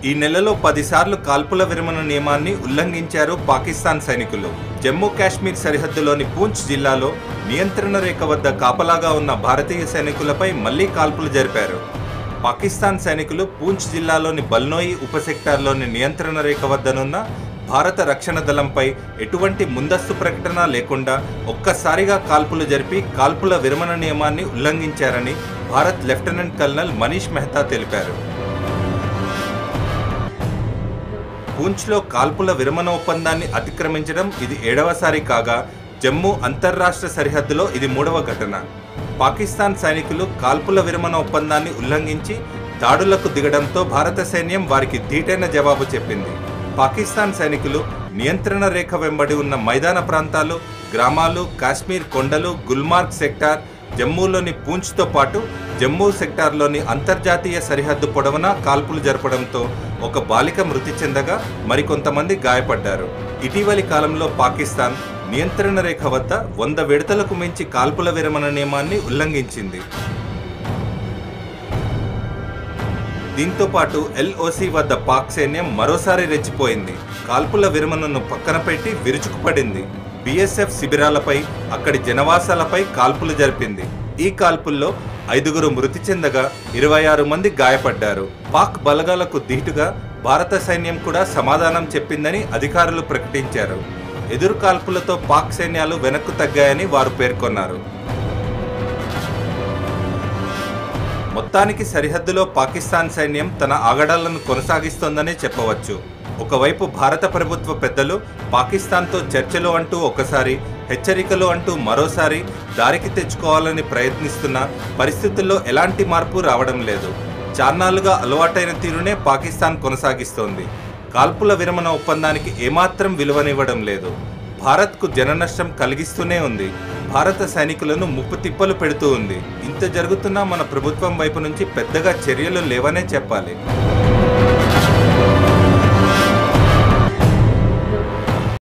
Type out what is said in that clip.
ఈ నెలలో పదిసార్లు కాల్పుల విరమణ నియమాన్ని ఉల్లంఘించారు పాకిస్తాన్ సైనికులు జమ్మూ కాశ్మీర్ సరిహద్దులోని పూంచ్ జిల్లాలో నియంత్రణ రేఖ వద్ద కాపలాగా ఉన్న భారతీయ సైనికులపై మళ్లీ కాల్పులు జరిపారు పాకిస్తాన్ సైనికులు పూంచ్ జిల్లాలోని బల్నోయి ఉప సెక్టార్లోని నియంత్రణ రేఖ వద్దనున్న భారత రక్షణ దళంపై ఎటువంటి ముందస్తు ప్రకటన లేకుండా ఒక్కసారిగా కాల్పులు జరిపి కాల్పుల విరమణ నియమాన్ని ఉల్లంఘించారని భారత్ లెఫ్టినెంట్ కల్నల్ మనీష్ మెహతా తెలిపారు పూంచ్లో కాల్పుల విరమణ ఒప్పందాన్ని అతిక్రమించడం ఇది ఏడవసారి కాగా జమ్మూ అంతర్రాష్ట్ర సరిహద్దులో ఇది మూడవ ఘటన పాకిస్తాన్ సైనికులు కాల్పుల విరమణ ఒప్పందాన్ని ఉల్లంఘించి దాడులకు దిగడంతో భారత సైన్యం వారికి ధీటైన జవాబు చెప్పింది పాకిస్తాన్ సైనికులు నియంత్రణ రేఖ వెంబడి ఉన్న మైదాన ప్రాంతాలు గ్రామాలు కాశ్మీర్ కొండలు గుల్మార్గ్ సెక్టార్ జమ్మూలోని పూంచ్తో పాటు జమ్మూ సెక్టార్లోని అంతర్జాతీయ సరిహద్దు పొడవునా కాల్పులు జరపడంతో ఒక బాలిక మృతి చెందగా మరికొంతమంది గాయపడ్డారు ఇటీవలి కాలంలో పాకిస్తాన్ నియంత్రణ రేఖ వద్ద వంద విడతలకు మించి కాల్పుల విరమణ నియమాన్ని ఉల్లంఘించింది దీంతో పాటు ఎల్ఓసి వద్ద పాక్ సైన్యం మరోసారి రెచ్చిపోయింది కాల్పుల విరమణను పక్కన పెట్టి విరుచుకుపడింది బీఎస్ఎఫ్ శిబిరాలపై అక్కడి జనవాసాలపై కాల్పులు జరిపింది ఈ కాల్పుల్లో ఐదుగురు మృతి చెందగా ఇరవై ఆరు మంది గాయపడ్డారు పాక్ బలగాలకు ధీటుగా భారత సైన్యం కూడా సమాధానం చెప్పిందని అధికారులు ప్రకటించారు ఎదురు కాల్పులతో పాక్ సైన్యాలు వెనక్కు తగ్గాయని వారు పేర్కొన్నారు మొత్తానికి సరిహద్దులో పాకిస్తాన్ సైన్యం తన ఆగడాలను కొనసాగిస్తోందనే చెప్పవచ్చు ఒకవైపు భారత ప్రభుత్వ పెద్దలు పాకిస్తాన్తో చర్చలు అంటూ ఒకసారి హెచ్చరికలు అంటూ మరోసారి దారికి తెచ్చుకోవాలని ప్రయత్నిస్తున్న పరిస్థితుల్లో ఎలాంటి మార్పు రావడం లేదు చాన్నాళ్లుగా అలవాటైన తీరునే పాకిస్తాన్ కొనసాగిస్తోంది కాల్పుల విరమణ ఒప్పందానికి ఏమాత్రం విలువనివ్వడం లేదు భారత్కు జననష్టం కలిగిస్తూనే ఉంది భారత సైనికులను ముప్పు తిప్పలు పెడుతూ ఉంది ఇంత జరుగుతున్నా మన ప్రభుత్వం వైపు నుంచి పెద్దగా చర్యలు లేవనే చెప్పాలి